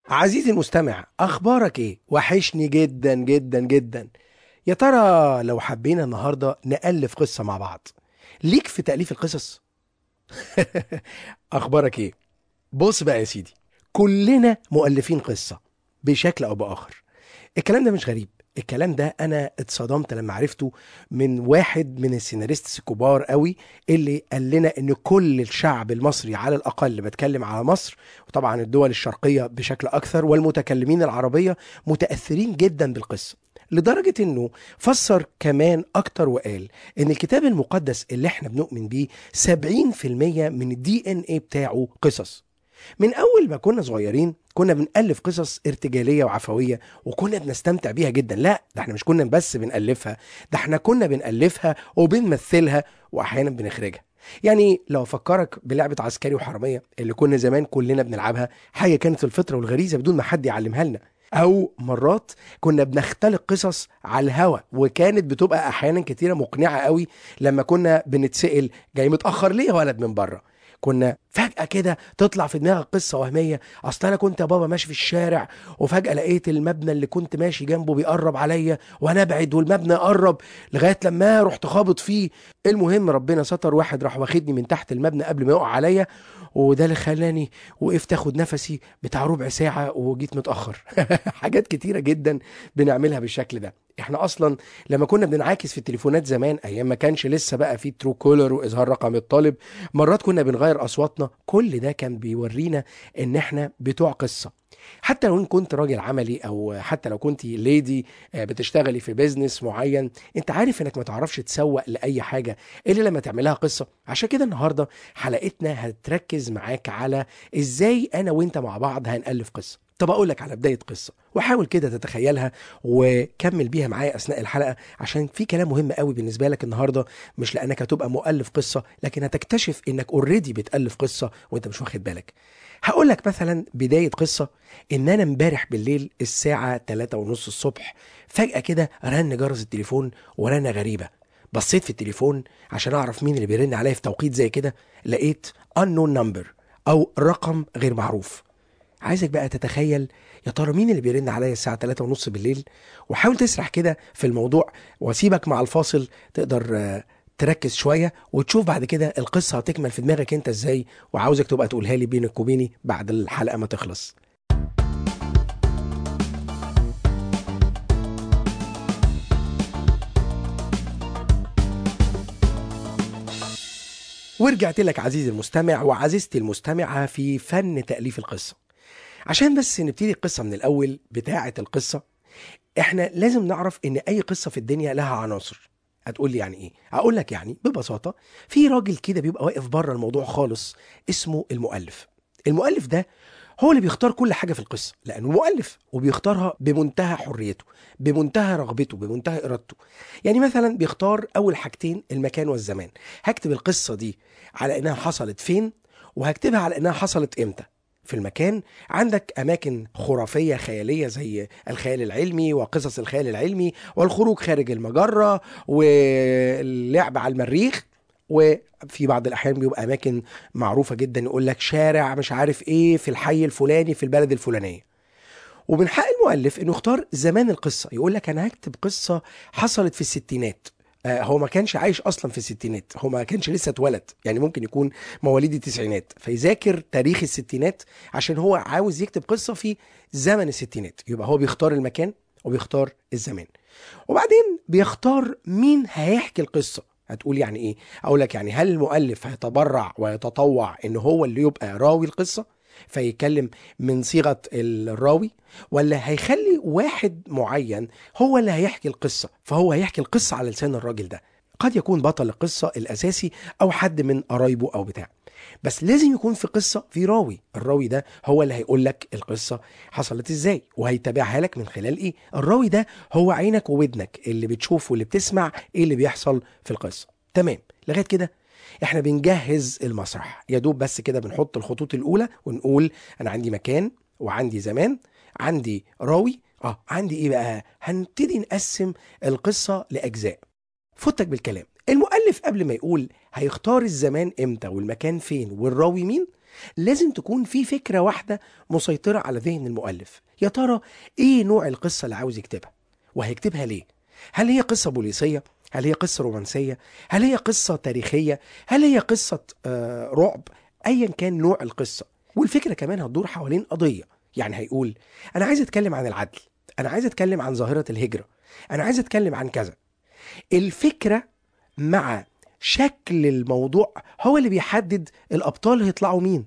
عزيزي المستمع اخبارك ايه وحشني جدا جدا جدا يا ترى لو حبينا النهارده نالف قصه مع بعض ليك في تاليف القصص اخبارك ايه بص بقى يا سيدي كلنا مؤلفين قصه بشكل او باخر الكلام ده مش غريب الكلام ده انا اتصدمت لما عرفته من واحد من السيناريستس الكبار قوي اللي قال لنا ان كل الشعب المصري على الاقل بتكلم على مصر وطبعا الدول الشرقيه بشكل اكثر والمتكلمين العربيه متاثرين جدا بالقصه لدرجة انه فسر كمان اكتر وقال ان الكتاب المقدس اللي احنا بنؤمن بيه 70% من الدي ان ايه بتاعه قصص من اول ما كنا صغيرين كنا بنألف قصص ارتجالية وعفوية وكنا بنستمتع بيها جدا لا ده احنا مش كنا بس بنألفها ده احنا كنا بنألفها وبنمثلها واحيانا بنخرجها يعني لو افكرك بلعبة عسكري وحرامية اللي كنا زمان كلنا بنلعبها حاجة كانت الفطرة والغريزة بدون ما حد يعلمها لنا او مرات كنا بنختلق قصص على الهوا وكانت بتبقى احيانا كتيره مقنعه قوي لما كنا بنتسال جاي متاخر ليه يا ولد من بره كنا فجأة كده تطلع في دماغك قصة وهمية أصل أنا كنت يا بابا ماشي في الشارع وفجأة لقيت المبنى اللي كنت ماشي جنبه بيقرب عليا وأنا أبعد والمبنى يقرب لغاية لما رحت خابط فيه المهم ربنا ستر واحد راح واخدني من تحت المبنى قبل ما يقع عليا وده اللي خلاني وقفت اخد نفسي بتاع ربع ساعة وجيت متأخر حاجات كتيرة جدا بنعملها بالشكل ده احنا اصلا لما كنا بننعكس في التليفونات زمان ايام ما كانش لسه بقى في ترو كولر واظهار رقم الطالب مرات كنا بنغير اصواتنا كل ده كان بيورينا ان احنا بتوع قصه حتى لو إن كنت راجل عملي او حتى لو كنت ليدي بتشتغلي في بيزنس معين انت عارف انك ما تعرفش تسوق لاي حاجه الا لما تعملها قصه عشان كده النهارده حلقتنا هتركز معاك على ازاي انا وانت مع بعض هنالف قصه طب اقول لك على بدايه قصه وحاول كده تتخيلها وكمل بيها معايا اثناء الحلقه عشان في كلام مهم قوي بالنسبه لك النهارده مش لانك هتبقى مؤلف قصه لكن هتكتشف انك اوريدي بتالف قصه وانت مش واخد بالك هقول لك مثلا بدايه قصه ان انا امبارح بالليل الساعه 3 ونص الصبح فجاه كده رن جرس التليفون ورنه غريبه بصيت في التليفون عشان اعرف مين اللي بيرن عليا في توقيت زي كده لقيت unknown number او رقم غير معروف عايزك بقى تتخيل يا ترى مين اللي بيرن عليا الساعة 3 ونص بالليل وحاول تسرح كده في الموضوع واسيبك مع الفاصل تقدر تركز شوية وتشوف بعد كده القصة هتكمل في دماغك انت ازاي وعاوزك تبقى تقولها لي بينك وبيني بعد الحلقة ما تخلص ورجعت لك عزيزي المستمع وعزيزتي المستمعة في فن تأليف القصة عشان بس نبتدي القصة من الأول بتاعة القصة احنا لازم نعرف ان اي قصة في الدنيا لها عناصر هتقول لي يعني ايه هقول لك يعني ببساطة في راجل كده بيبقى واقف بره الموضوع خالص اسمه المؤلف المؤلف ده هو اللي بيختار كل حاجة في القصة لأنه مؤلف وبيختارها بمنتهى حريته بمنتهى رغبته بمنتهى إرادته يعني مثلا بيختار أول حاجتين المكان والزمان هكتب القصة دي على إنها حصلت فين وهكتبها على إنها حصلت إمتى في المكان عندك أماكن خرافية خيالية زي الخيال العلمي وقصص الخيال العلمي والخروج خارج المجرة واللعب على المريخ وفي بعض الأحيان بيبقى أماكن معروفة جدا يقول لك شارع مش عارف إيه في الحي الفلاني في البلد الفلانية ومن حق المؤلف إنه يختار زمان القصة يقول لك أنا هكتب قصة حصلت في الستينات آه هو ما كانش عايش اصلا في الستينات هو ما كانش لسه اتولد يعني ممكن يكون مواليد التسعينات فيذاكر تاريخ الستينات عشان هو عاوز يكتب قصه في زمن الستينات يبقى هو بيختار المكان وبيختار الزمان وبعدين بيختار مين هيحكي القصه هتقول يعني ايه اقول لك يعني هل المؤلف هيتبرع ويتطوع ان هو اللي يبقى راوي القصه فيتكلم من صيغه الراوي ولا هيخلي واحد معين هو اللي هيحكي القصه فهو هيحكي القصه على لسان الراجل ده قد يكون بطل القصه الاساسي او حد من قرايبه او بتاع بس لازم يكون في قصه في راوي الراوي ده هو اللي هيقول لك القصه حصلت ازاي وهيتابعها لك من خلال ايه الراوي ده هو عينك وودنك اللي بتشوف واللي بتسمع ايه اللي بيحصل في القصه تمام لغايه كده احنا بنجهز المسرح يا دوب بس كده بنحط الخطوط الاولى ونقول انا عندي مكان وعندي زمان عندي راوي اه عندي ايه بقى هنبتدي نقسم القصه لاجزاء فوتك بالكلام المؤلف قبل ما يقول هيختار الزمان امتى والمكان فين والراوي مين لازم تكون في فكرة واحدة مسيطرة على ذهن المؤلف يا ترى ايه نوع القصة اللي عاوز يكتبها وهيكتبها ليه هل هي قصة بوليسية هل هي قصة رومانسية هل هي قصة تاريخية هل هي قصة آه رعب ايا كان نوع القصة والفكرة كمان هتدور حوالين قضية يعني هيقول انا عايز اتكلم عن العدل انا عايز اتكلم عن ظاهرة الهجرة انا عايز اتكلم عن كذا الفكرة مع شكل الموضوع هو اللي بيحدد الابطال هيطلعوا مين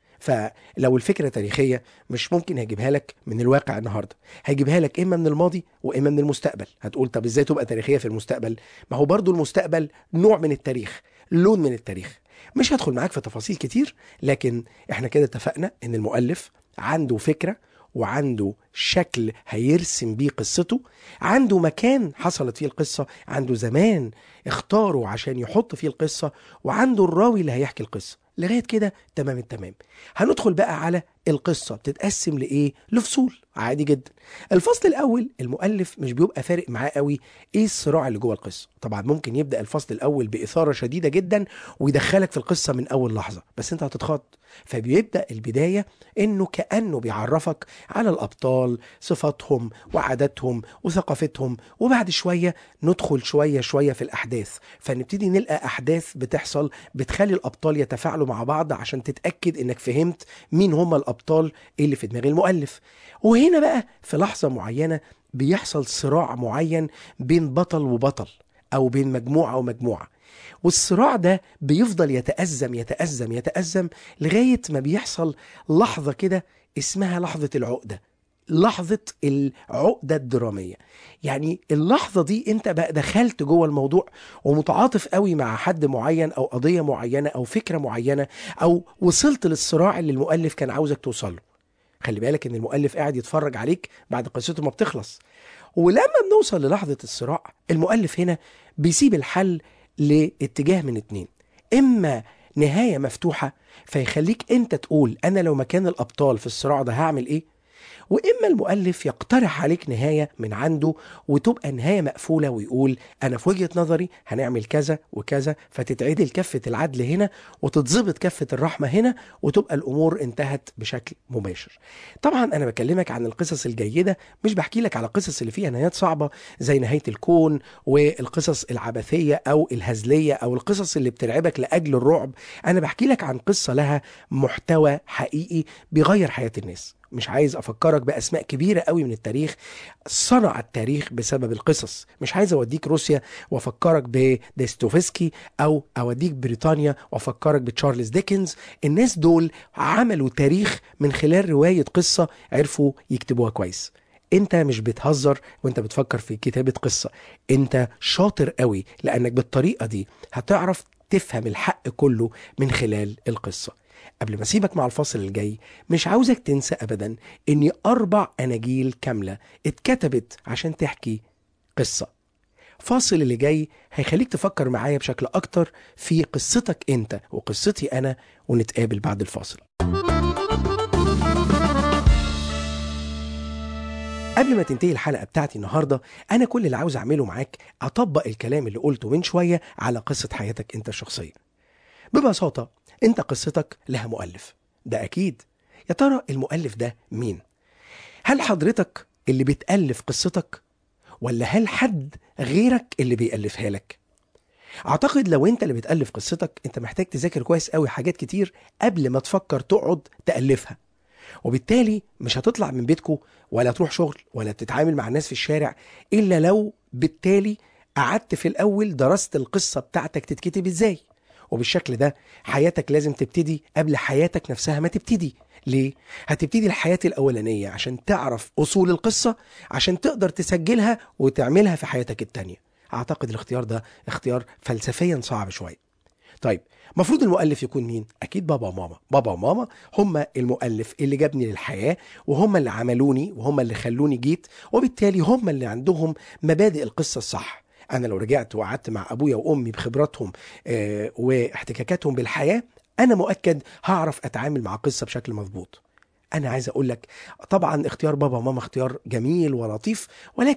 فلو الفكره تاريخيه مش ممكن هيجيبها لك من الواقع النهارده هيجيبها لك اما من الماضي واما من المستقبل هتقول طب ازاي تبقى تاريخيه في المستقبل ما هو برضو المستقبل نوع من التاريخ لون من التاريخ مش هدخل معاك في تفاصيل كتير لكن احنا كده اتفقنا ان المؤلف عنده فكره وعنده شكل هيرسم بيه قصته عنده مكان حصلت فيه القصة عنده زمان اختاره عشان يحط فيه القصة وعنده الراوي اللي هيحكي القصة لغاية كده تمام التمام هندخل بقى على القصة بتتقسم لإيه لفصول عادي جدا الفصل الأول المؤلف مش بيبقى فارق معاه قوي إيه الصراع اللي جوه القصة طبعا ممكن يبدأ الفصل الأول بإثارة شديدة جدا ويدخلك في القصة من أول لحظة بس أنت هتتخض فبيبدأ البداية إنه كأنه بيعرفك على الأبطال صفاتهم وعاداتهم وثقافتهم وبعد شوية ندخل شوية شوية في الأحداث فنبتدي نلقى أحداث بتحصل بتخلي الأبطال يتفاعلوا مع بعض عشان تتأكد إنك فهمت مين هم الأبطال اللي في دماغ المؤلف وهنا بقى في لحظة معينة بيحصل صراع معين بين بطل وبطل أو بين مجموعة ومجموعة والصراع ده بيفضل يتأزم يتأزم يتأزم لغاية ما بيحصل لحظة كده اسمها لحظة العقدة لحظة العقدة الدرامية يعني اللحظة دي انت بقى دخلت جوه الموضوع ومتعاطف قوي مع حد معين او قضية معينة او فكرة معينة او وصلت للصراع اللي المؤلف كان عاوزك توصل له خلي بالك ان المؤلف قاعد يتفرج عليك بعد قصته ما بتخلص ولما بنوصل للحظة الصراع المؤلف هنا بيسيب الحل لاتجاه من اتنين اما نهاية مفتوحة فيخليك انت تقول انا لو مكان الابطال في الصراع ده هعمل ايه واما المؤلف يقترح عليك نهايه من عنده وتبقى نهايه مقفوله ويقول انا في وجهه نظري هنعمل كذا وكذا فتتعدل كفه العدل هنا وتتظبط كفه الرحمه هنا وتبقى الامور انتهت بشكل مباشر. طبعا انا بكلمك عن القصص الجيده مش بحكي لك على القصص اللي فيها نهايات صعبه زي نهايه الكون والقصص العبثيه او الهزليه او القصص اللي بترعبك لاجل الرعب، انا بحكي لك عن قصه لها محتوى حقيقي بيغير حياه الناس. مش عايز افكرك باسماء كبيره قوي من التاريخ صنع التاريخ بسبب القصص مش عايز اوديك روسيا وافكرك بديستوفسكي او اوديك بريطانيا وافكرك بتشارلز ديكنز الناس دول عملوا تاريخ من خلال روايه قصه عرفوا يكتبوها كويس انت مش بتهزر وانت بتفكر في كتابه قصه انت شاطر قوي لانك بالطريقه دي هتعرف تفهم الحق كله من خلال القصه قبل ما اسيبك مع الفاصل الجاي مش عاوزك تنسى ابدا اني اربع اناجيل كامله اتكتبت عشان تحكي قصه فاصل اللي جاي هيخليك تفكر معايا بشكل اكتر في قصتك انت وقصتي انا ونتقابل بعد الفاصل قبل ما تنتهي الحلقه بتاعتي النهارده انا كل اللي عاوز اعمله معاك اطبق الكلام اللي قلته من شويه على قصه حياتك انت الشخصيه ببساطه انت قصتك لها مؤلف ده اكيد يا ترى المؤلف ده مين هل حضرتك اللي بتالف قصتك ولا هل حد غيرك اللي بيالفها لك اعتقد لو انت اللي بتالف قصتك انت محتاج تذاكر كويس قوي حاجات كتير قبل ما تفكر تقعد تالفها وبالتالي مش هتطلع من بيتكو ولا تروح شغل ولا تتعامل مع الناس في الشارع الا لو بالتالي قعدت في الاول درست القصه بتاعتك تتكتب ازاي وبالشكل ده حياتك لازم تبتدي قبل حياتك نفسها ما تبتدي ليه؟ هتبتدي الحياة الأولانية عشان تعرف أصول القصة عشان تقدر تسجلها وتعملها في حياتك التانية أعتقد الاختيار ده اختيار فلسفيا صعب شوية طيب المفروض المؤلف يكون مين؟ أكيد بابا وماما بابا وماما هم المؤلف اللي جابني للحياة وهم اللي عملوني وهم اللي خلوني جيت وبالتالي هم اللي عندهم مبادئ القصة الصح انا لو رجعت وقعدت مع ابويا وامي بخبراتهم آه، واحتكاكاتهم بالحياه انا مؤكد هعرف اتعامل مع قصه بشكل مظبوط انا عايز اقول لك طبعا اختيار بابا وماما اختيار جميل ولطيف ولكن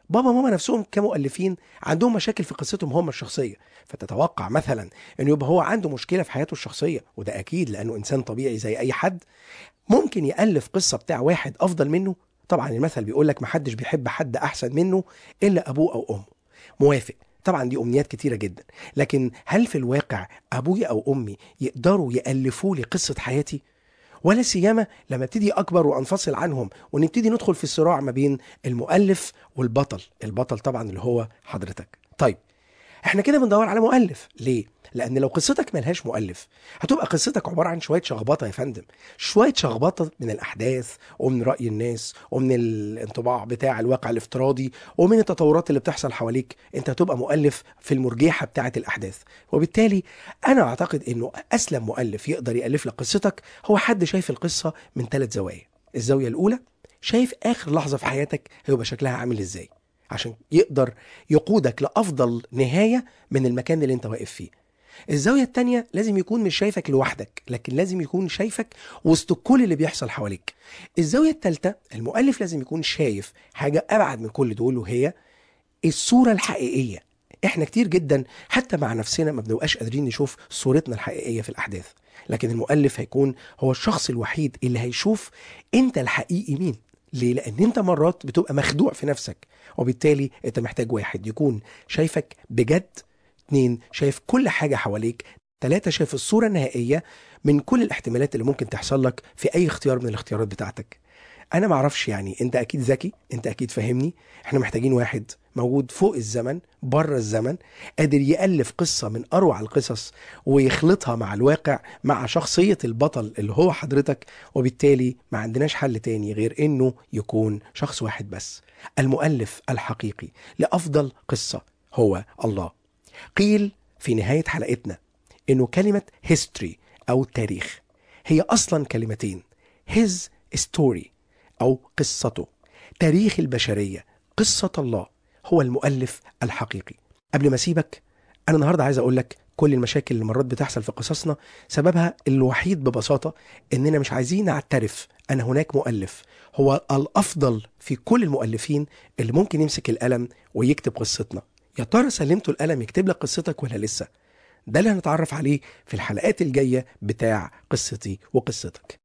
بابا وماما نفسهم كمؤلفين عندهم مشاكل في قصتهم هم الشخصيه فتتوقع مثلا انه يبقى هو عنده مشكله في حياته الشخصيه وده اكيد لانه انسان طبيعي زي اي حد ممكن يالف قصه بتاع واحد افضل منه طبعا المثل بيقول لك محدش بيحب حد احسن منه الا ابوه او امه موافق طبعا دي امنيات كتيره جدا لكن هل في الواقع ابويا او امي يقدروا يالفوا لي قصه حياتي ولا سيما لما ابتدي اكبر وانفصل عنهم ونبتدي ندخل في الصراع ما بين المؤلف والبطل البطل طبعا اللي هو حضرتك طيب احنا كده بندور على مؤلف ليه لان لو قصتك ملهاش مؤلف هتبقى قصتك عباره عن شويه شخبطه يا فندم شويه شخبطه من الاحداث ومن راي الناس ومن الانطباع بتاع الواقع الافتراضي ومن التطورات اللي بتحصل حواليك انت هتبقى مؤلف في المرجيحه بتاعه الاحداث وبالتالي انا اعتقد انه اسلم مؤلف يقدر يالف لك قصتك هو حد شايف القصه من ثلاث زوايا الزاويه الاولى شايف اخر لحظه في حياتك هيبقى شكلها عامل ازاي عشان يقدر يقودك لافضل نهايه من المكان اللي انت واقف فيه الزاوية التانية لازم يكون مش شايفك لوحدك لكن لازم يكون شايفك وسط كل اللي بيحصل حواليك الزاوية التالتة المؤلف لازم يكون شايف حاجة أبعد من كل دول وهي الصورة الحقيقية احنا كتير جدا حتى مع نفسنا ما بنبقاش قادرين نشوف صورتنا الحقيقية في الأحداث لكن المؤلف هيكون هو الشخص الوحيد اللي هيشوف انت الحقيقي مين ليه؟ لأن أنت مرات بتبقى مخدوع في نفسك وبالتالي أنت محتاج واحد يكون شايفك بجد اتنين شايف كل حاجة حواليك تلاتة شايف الصورة النهائية من كل الاحتمالات اللي ممكن تحصل لك في أي اختيار من الاختيارات بتاعتك أنا معرفش يعني أنت أكيد ذكي أنت أكيد فاهمني إحنا محتاجين واحد موجود فوق الزمن بره الزمن قادر يألف قصة من أروع القصص ويخلطها مع الواقع مع شخصية البطل اللي هو حضرتك وبالتالي ما عندناش حل تاني غير إنه يكون شخص واحد بس المؤلف الحقيقي لأفضل قصة هو الله قيل في نهاية حلقتنا إنه كلمة history أو تاريخ هي أصلا كلمتين his story أو قصته تاريخ البشرية قصة الله هو المؤلف الحقيقي قبل ما أسيبك أنا النهاردة عايز أقول لك كل المشاكل اللي مرات بتحصل في قصصنا سببها الوحيد ببساطة إننا مش عايزين نعترف أن هناك مؤلف هو الأفضل في كل المؤلفين اللي ممكن يمسك القلم ويكتب قصتنا يا ترى سلمته القلم يكتب لك قصتك ولا لسه ده اللي هنتعرف عليه في الحلقات الجاية بتاع قصتي وقصتك